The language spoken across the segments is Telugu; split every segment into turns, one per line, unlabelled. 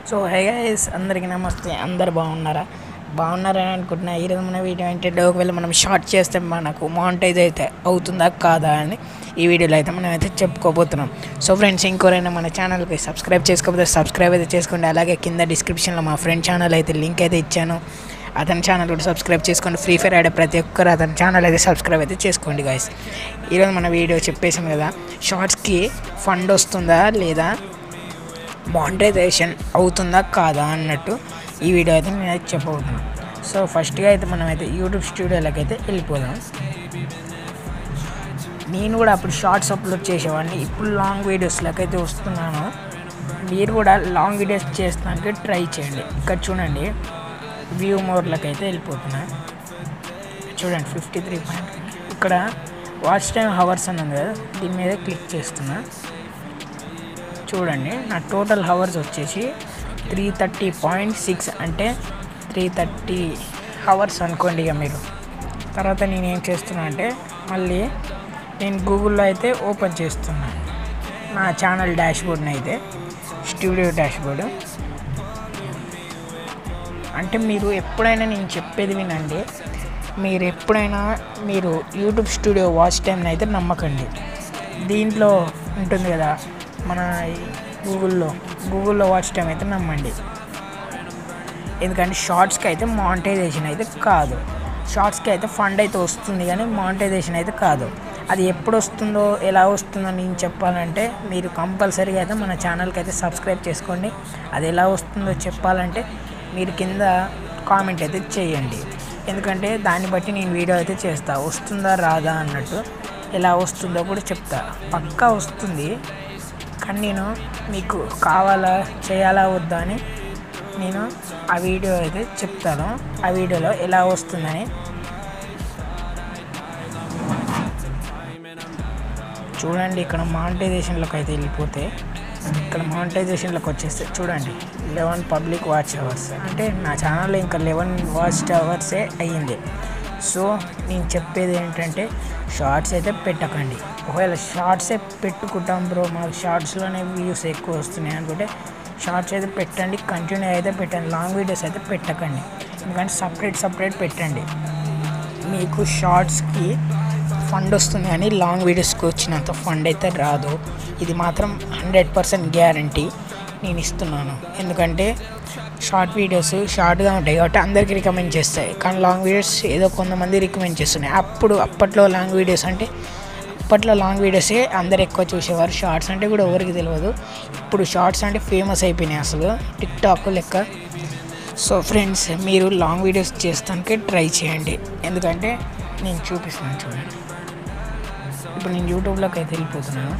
సో హై గైస్ అందరికీ నమస్తే అందరు బాగున్నారా బాగున్నారని అనుకుంటున్నా ఈరోజు మన వీడియో ఏంటంటే ఒకవేళ మనం షార్ట్ చేస్తే మనకు మానిటైజ్ అయితే అవుతుందా కాదా అని ఈ వీడియోలో అయితే మనం అయితే చెప్పుకోబోతున్నాం సో ఫ్రెండ్స్ ఇంకోరైనా మన ఛానల్కి సబ్స్క్రైబ్ చేసుకోకపోతే సబ్స్క్రైబ్ అయితే చేసుకోండి అలాగే కింద డిస్క్రిప్షన్లో మా ఫ్రెండ్ ఛానల్ అయితే లింక్ అయితే ఇచ్చాను అతని ఛానల్ కూడా సబ్స్క్రైబ్ చేసుకోండి ఫ్రీ ఫైర్ ఆడే ప్రతి ఒక్కరు అతని ఛానల్ అయితే సబ్స్క్రైబ్ అయితే చేసుకోండి గాయస్ ఈరోజు మన వీడియో చెప్పేసాం కదా షార్ట్స్కి ఫండ్ వస్తుందా లేదా మానిటైజేషన్ అవుతుందా కాదా అన్నట్టు ఈ వీడియో అయితే నేను అయితే చెప్పబోతున్నాను సో ఫస్ట్గా అయితే మనం అయితే యూట్యూబ్ స్టూడియోలోకి అయితే వెళ్ళిపోదాం నేను కూడా అప్పుడు షార్ట్స్ అప్లోడ్ చేసేవాడిని ఇప్పుడు లాంగ్ వీడియోస్లోకి అయితే వస్తున్నాను మీరు కూడా లాంగ్ వీడియోస్ చేస్తానికి ట్రై చేయండి ఇక్కడ చూడండి వ్యూ మోడ్లోకి అయితే వెళ్ళిపోతున్నా చూడండి ఫిఫ్టీ త్రీ పాయింట్ ఇక్కడ వాచ్ టైం హవర్స్ అని ఉంది కదా దీని మీద క్లిక్ చేస్తున్నా చూడండి నా టోటల్ హవర్స్ వచ్చేసి త్రీ థర్టీ పాయింట్ సిక్స్ అంటే త్రీ థర్టీ హవర్స్ అనుకోండి ఇక మీరు తర్వాత నేను ఏం చేస్తున్నా అంటే మళ్ళీ నేను గూగుల్లో అయితే ఓపెన్ చేస్తున్నా నా ఛానల్ డాష్ బోర్డ్ని అయితే స్టూడియో డాష్ బోర్డు అంటే మీరు ఎప్పుడైనా నేను చెప్పేది వినండి మీరు ఎప్పుడైనా మీరు యూట్యూబ్ స్టూడియో వాచ్ టైంని అయితే నమ్మకండి దీంట్లో ఉంటుంది కదా మన ఈ గూగుల్లో గూగుల్లో వాచ్ టైం అయితే నమ్మండి ఎందుకంటే షార్ట్స్కి అయితే మానిటైజేషన్ అయితే కాదు షార్ట్స్కి అయితే ఫండ్ అయితే వస్తుంది కానీ మానిటైజేషన్ అయితే కాదు అది ఎప్పుడు వస్తుందో ఎలా వస్తుందో నేను చెప్పాలంటే మీరు కంపల్సరీగా అయితే మన ఛానల్కి అయితే సబ్స్క్రైబ్ చేసుకోండి అది ఎలా వస్తుందో చెప్పాలంటే మీరు కింద కామెంట్ అయితే చేయండి ఎందుకంటే దాన్ని బట్టి నేను వీడియో అయితే చేస్తా వస్తుందా రాదా అన్నట్టు ఎలా వస్తుందో కూడా చెప్తా పక్కా వస్తుంది కానీ నేను మీకు కావాలా చేయాలా వద్దా అని నేను ఆ వీడియో అయితే చెప్తాను ఆ వీడియోలో ఎలా వస్తుందని చూడండి ఇక్కడ మానిటైజేషన్లోకి అయితే వెళ్ళిపోతే ఇక్కడ మానిటైజేషన్లోకి వచ్చేస్తే చూడండి లెవెన్ పబ్లిక్ వాచ్ అవర్స్ అంటే నా ఛానల్లో ఇంకా లెవెన్ వాచ్ అవర్సే అయ్యింది సో నేను చెప్పేది ఏంటంటే షార్ట్స్ అయితే పెట్టకండి ఒకవేళ షార్ట్సే పెట్టుకుంటాం బ్రో మాకు షార్ట్స్లోనే వ్యూస్ ఎక్కువ వస్తున్నాయి అనుకుంటే షార్ట్స్ అయితే పెట్టండి కంటిన్యూ అయితే పెట్టండి లాంగ్ వీడియోస్ అయితే పెట్టకండి ఎందుకంటే సపరేట్ సపరేట్ పెట్టండి మీకు షార్ట్స్కి ఫండ్ వస్తుంది కానీ లాంగ్ వీడియోస్కి వచ్చినంత ఫండ్ అయితే రాదు ఇది మాత్రం హండ్రెడ్ పర్సెంట్ గ్యారంటీ నేను ఇస్తున్నాను ఎందుకంటే షార్ట్ వీడియోస్ షార్ట్గా ఉంటాయి కాబట్టి అందరికీ రికమెండ్ చేస్తాయి కానీ లాంగ్ వీడియోస్ ఏదో కొంతమంది రికమెండ్ చేస్తున్నాయి అప్పుడు అప్పట్లో లాంగ్ వీడియోస్ అంటే అప్పట్లో లాంగ్ వీడియోసే అందరు ఎక్కువ చూసేవారు షార్ట్స్ అంటే కూడా ఎవరికి తెలియదు ఇప్పుడు షార్ట్స్ అంటే ఫేమస్ అయిపోయినాయి అసలు టిక్ టాక్ లెక్క సో ఫ్రెండ్స్ మీరు లాంగ్ వీడియోస్ చేస్తానికి ట్రై చేయండి ఎందుకంటే నేను చూపిస్తున్నాను చూడండి ఇప్పుడు నేను యూట్యూబ్లోకి అయితే వెళ్ళిపోతున్నాను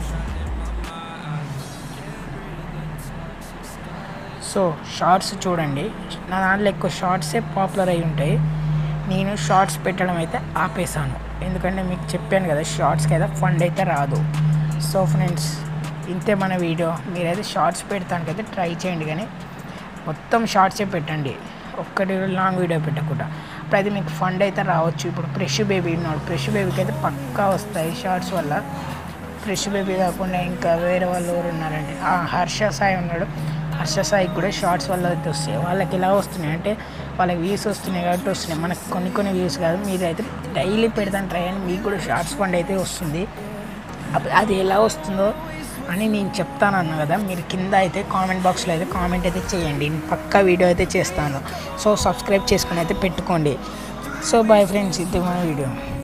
సో షార్ట్స్ చూడండి నా దాంట్లో ఎక్కువ షార్ట్సే పాపులర్ అయి ఉంటాయి నేను షార్ట్స్ పెట్టడం అయితే ఆపేసాను ఎందుకంటే మీకు చెప్పాను కదా షార్ట్స్కి అయితే ఫండ్ అయితే రాదు సో ఫ్రెండ్స్ ఇంతే మన వీడియో మీరైతే షార్ట్స్ పెడతానికైతే ట్రై చేయండి కానీ మొత్తం షార్ట్సే పెట్టండి ఒక్కటి లాంగ్ వీడియో పెట్టకుండా అప్పుడైతే మీకు ఫండ్ అయితే రావచ్చు ఇప్పుడు ఫ్రెష్ బేబీ ఉన్నాడు ఫ్రెష్ బేబీకి అయితే పక్కా వస్తాయి షార్ట్స్ వల్ల ఫ్రెష్ బేబీ కాకుండా ఇంకా వేరే వాళ్ళు ఎవరు ఉన్నారంటే ఆ హర్ష సాయి ఉన్నాడు హర్ష సాయికి కూడా షార్ట్స్ వల్ల అయితే వస్తాయి వాళ్ళకి ఎలా వస్తున్నాయి అంటే వాళ్ళకి వ్యూస్ వస్తున్నాయి కాబట్టి వస్తున్నాయి మనకు కొన్ని కొన్ని వ్యూస్ కాదు మీరు అయితే డైలీ పెడతాను ట్రై అని మీకు కూడా షార్ట్స్ ఫండ్ అయితే వస్తుంది అప్పుడు అది ఎలా వస్తుందో అని నేను చెప్తాను అన్న కదా మీరు కింద అయితే కామెంట్ బాక్స్లో అయితే కామెంట్ అయితే చేయండి నేను పక్కా వీడియో అయితే చేస్తాను సో సబ్స్క్రైబ్ చేసుకుని అయితే పెట్టుకోండి సో బాయ్ ఫ్రెండ్స్ ఇది మన వీడియో